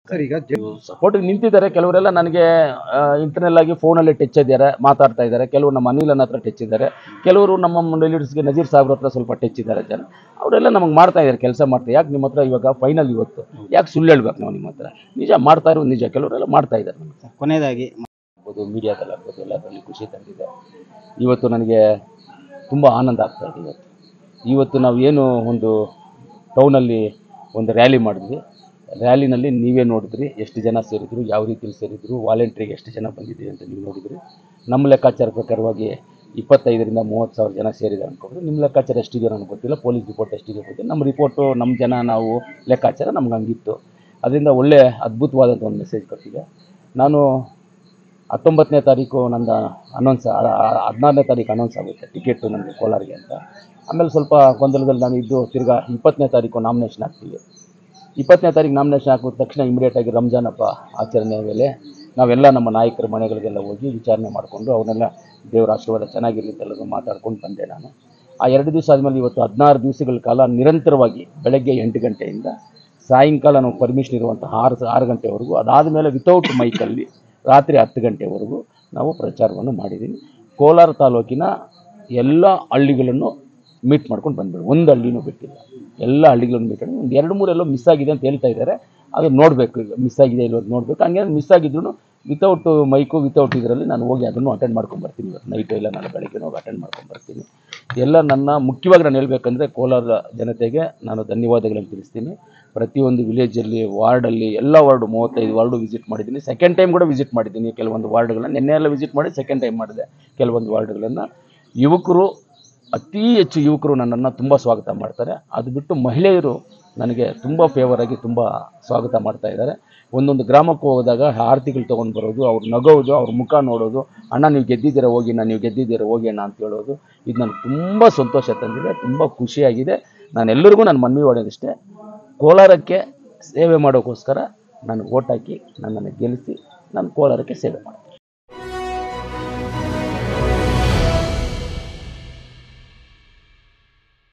sir ಈಗ J- ಸಪೋರ್ಟಿಗೆ ನಿಂತಿದ್ದಾರೆ ಕೆಲವರೆಲ್ಲ ನನಗೆ ಇಂಟರ್ನಲ್ ಆಗಿ ಫೋನಲ್ಲಿ ಟಚ್ ಇದ್ದಾರೆ ಮಾತಾಡ್ತಾ ಇದ್ದಾರೆ ಕೆಲವರು ನಮ್ಮ ಅನಿಲನ ಹತ್ರ ಟಚ್ ಇದ್ದಾರೆ ಕೆಲವರು ನಮ್ಮ ಲೀಡರ್ಸ್ಗೆ ನಜೀರ್ ಸಾಹೇಬ್ರ ಹತ್ರ ಸ್ವಲ್ಪ ಟಚ್ ಇದ್ದಾರೆ ಜನ ಅವರೆಲ್ಲ ನಮಗೆ ಮಾಡ್ತಾ ಇದ್ದಾರೆ ಕೆಲಸ ಮಾಡ್ತಾರೆ ಯಾಕೆ ನಿಮ್ಮ ಹತ್ರ ಇವಾಗ ಫೈನಲ್ ಇವತ್ತು ಯಾಕೆ ಸುಳ್ಳು ಹೇಳ್ಬೇಕು ನಾವು ನಿಮ್ಮ ಹತ್ರ ನಿಜ ಮಾಡ್ತಾ ಇರೋದು ನಿಜ ಕೆಲವರೆಲ್ಲ ಮಾಡ್ತಾ ಇದ್ದಾರೆ ನಮಗೆ ಕೊನೆಯದಾಗಿ ಆಗ್ಬೋದು ಮೀಡಿಯಾದಲ್ಲಿ ಆಗ್ಬೋದು ಎಲ್ಲದರಲ್ಲಿ ಖುಷಿ ತಂದಿದೆ ಇವತ್ತು ನನಗೆ ತುಂಬ ಆನಂದ ಆಗ್ತಾ ಇದೆ ಇವತ್ತು ಇವತ್ತು ನಾವು ಏನು ಒಂದು ಟೌನಲ್ಲಿ ಒಂದು ರ್ಯಾಲಿ ಮಾಡಿದ್ವಿ ರ್ಯಾಲಿನಲ್ಲಿ ನೀವೇ ನೋಡಿದ್ರಿ ಎಷ್ಟು ಜನ ಸೇರಿದ್ರು ಯಾವ ರೀತಿಯಲ್ಲಿ ಸೇರಿದ್ರು ವಾಲಂಟ್ರಿಗೆ ಎಷ್ಟು ಜನ ಬಂದಿದ್ದೀರಿ ಅಂತ ನೀವು ನೋಡಿದ್ರಿ ನಮ್ಮ ಲೆಕ್ಕಾಚಾರ ಪ್ರಕಾರವಾಗಿ ಇಪ್ಪತ್ತೈದರಿಂದ ಮೂವತ್ತು ಸಾವಿರ ಜನ ಸೇರಿದ್ದಾರೆ ಅನ್ಕೊಂಡ್ರೆ ನಿಮ್ಮ ಲೆಕ್ಕಾಚಾರ ಎಷ್ಟಿದೆ ನನಗೆ ಗೊತ್ತಿಲ್ಲ ಪೊಲೀಸ್ ರಿಪೋರ್ಟ್ ಎಷ್ಟಿದೆ ಗೊತ್ತಿಲ್ಲ ನಮ್ಮ ರಿಪೋರ್ಟು ನಮ್ಮ ಜನ ನಾವು ಲೆಕ್ಕಾಚಾರ ನಮ್ಗೆ ಹಂಗಿತ್ತು ಅದರಿಂದ ಒಳ್ಳೆ ಅದ್ಭುತವಾದಂಥ ಒಂದು ಮೆಸೇಜ್ ಕೊಟ್ಟಿದೆ ನಾನು ಹತ್ತೊಂಬತ್ತನೇ ತಾರೀಕು ನಂದು ಅನೌನ್ಸ್ ಹದಿನಾರನೇ ತಾರೀಕು ಅನೌನ್ಸ್ ಆಗುತ್ತೆ ಟಿಕೆಟು ನನಗೆ ಕೋಲಾರಿಗೆ ಅಂತ ಆಮೇಲೆ ಸ್ವಲ್ಪ ಗೊಂದಲದಲ್ಲಿ ನಾನು ಇದ್ದು ತಿರ್ಗಾ ಇಪ್ಪತ್ತನೇ ತಾರೀಕು ನಾಮಿನೇಷನ್ ಹಾಕ್ತೀವಿ ಇಪ್ಪತ್ತನೇ ತಾರೀಕು ನಾಮಿನೇಷನ್ ಹಾಕಿದ ತಕ್ಷಣ ಇಮಿಡಿಯೇಟಾಗಿ ರಂಜಾನ್ ಹಬ್ಬ ಆಚರಣೆ ಮೇಲೆ ನಾವೆಲ್ಲ ನಮ್ಮ ನಾಯಕರ ಮನೆಗಳಿಗೆಲ್ಲ ಹೋಗಿ ವಿಚಾರಣೆ ಮಾಡಿಕೊಂಡು ಅವನ್ನೆಲ್ಲ ದೇವರ ಆಶೀರ್ವಾದ ಚೆನ್ನಾಗಿರಲಿ ಅಂತ ಎಲ್ಲರೂ ಮಾತಾಡ್ಕೊಂಡು ಬಂದೆ ನಾನು ಆ ಎರಡು ದಿವಸ ಆದಮೇಲೆ ಇವತ್ತು ಹದಿನಾರು ದಿವಸಗಳ ಕಾಲ ನಿರಂತರವಾಗಿ ಬೆಳಗ್ಗೆ ಎಂಟು ಗಂಟೆಯಿಂದ ಸಾಯಂಕಾಲ ನಾವು ಪರ್ಮಿಷನ್ ಇರುವಂಥ ಆರು ಆರು ಗಂಟೆವರೆಗೂ ಅದಾದಮೇಲೆ ವಿತೌಟ್ ಮೈಕಲ್ಲಿ ರಾತ್ರಿ ಹತ್ತು ಗಂಟೆವರೆಗೂ ನಾವು ಪ್ರಚಾರವನ್ನು ಮಾಡಿದ್ದೀವಿ ಕೋಲಾರ ತಾಲೂಕಿನ ಎಲ್ಲ ಹಳ್ಳಿಗಳನ್ನು ಮೀಟ್ ಮಾಡ್ಕೊಂಡು ಬಂದ್ಬಿಡು ಒಂದು ಹಳ್ಳಿನೂ ಬಿಟ್ಟಿಲ್ಲ ಎಲ್ಲ ಹಳ್ಳಿಗಳನ್ನು ಮೀಟ್ ಮಾಡಿ ಒಂದು ಎರಡು ಮೂರೆಲ್ಲೋ ಮಿಸ್ ಆಗಿದೆ ಅಂತ ಹೇಳ್ತಾ ಇದ್ದಾರೆ ಅದು ನೋಡಬೇಕು ಈಗ ಮಿಸ್ ಆಗಿದೆ ಇಲ್ಲೋ ನೋಡಬೇಕು ಹಂಗೆ ಮಿಸ್ ಆಗಿದ್ರು ವಿತೌಟ್ ಮೈಕು ವಿತೌಟ್ ಇದರಲ್ಲಿ ನಾನು ಹೋಗಿ ಅದನ್ನು ಅಟೆಂಡ್ ಮಾಡ್ಕೊಂಡು ಬರ್ತೀನಿ ಇವತ್ತು ನೈಟು ಇಲ್ಲ ನಾನು ಬೆಳಗ್ಗೆ ಹೋಗಿ ಅಟೆಂಡ್ ಮಾಡ್ಕೊಂಡು ಬರ್ತೀನಿ ಎಲ್ಲ ನನ್ನ ಮುಖ್ಯವಾಗಿ ನಾನು ಹೇಳ್ಬೇಕಂದ್ರೆ ಕೋಲಾರ ಜನತೆಗೆ ನಾನು ಧನ್ಯವಾದಗಳನ್ನು ತಿಳಿಸ್ತೀನಿ ಪ್ರತಿಯೊಂದು ವಿಲೇಜಲ್ಲಿ ವಾರ್ಡಲ್ಲಿ ಎಲ್ಲ ವಾರ್ಡು ಮೂವತ್ತೈದು ವಾರ್ಡು ವಿಸಿಟ್ ಮಾಡಿದ್ದೀನಿ ಸೆಕೆಂಡ್ ಟೈಮ್ ಕೂಡ ವಿಸಿಟ್ ಮಾಡಿದ್ದೀನಿ ಕೆಲವೊಂದು ವಾರ್ಡ್ಗಳನ್ನ ನಿನ್ನೆ ಎಲ್ಲ ವಿಸಿಟ್ ಮಾಡಿ ಸೆಕೆಂಡ್ ಟೈಮ್ ಮಾಡಿದೆ ಕೆಲವೊಂದು ವಾರ್ಡ್ಗಳನ್ನು ಯುವಕರು ಅತಿ ಹೆಚ್ಚು ಯುವಕರು ನನ್ನನ್ನು ತುಂಬ ಸ್ವಾಗತ ಮಾಡ್ತಾರೆ ಅದು ಬಿಟ್ಟು ಮಹಿಳೆಯರು ನನಗೆ ತುಂಬ ಫೇವರ್ ಆಗಿ ತುಂಬ ಸ್ವಾಗತ ಮಾಡ್ತಾ ಇದ್ದಾರೆ ಒಂದೊಂದು ಗ್ರಾಮಕ್ಕೆ ಹೋದಾಗ ಆರತಿಗಳು ತೊಗೊಂಡು ಬರೋದು ಅವ್ರು ನಗೋದು ಅವ್ರ ಮುಖ ನೋಡೋದು ಅಣ್ಣ ನೀವು ಗೆದ್ದಿದ್ದೀರ ಹೋಗಿ ನಾನು ನೀವು ಗೆದ್ದಿದ್ದೀರ ಹೋಗಿ ಅಣ್ಣ ಅಂತ ಹೇಳೋದು ಇದು ನನಗೆ ತುಂಬ ಸಂತೋಷ ತಂದಿದೆ ತುಂಬ ಖುಷಿಯಾಗಿದೆ ನಾನು ಎಲ್ಲರಿಗೂ ನಾನು ಮನವಿ ಮಾಡೋದಿಷ್ಟೇ ಕೋಲಾರಕ್ಕೆ ಸೇವೆ ಮಾಡೋಕ್ಕೋಸ್ಕರ ನಾನು ಓಟ್ ಹಾಕಿ ನನ್ನನ್ನು ಗೆಲ್ಲಿಸಿ ನಾನು ಕೋಲಾರಕ್ಕೆ ಸೇವೆ ಮಾಡ್ತೀನಿ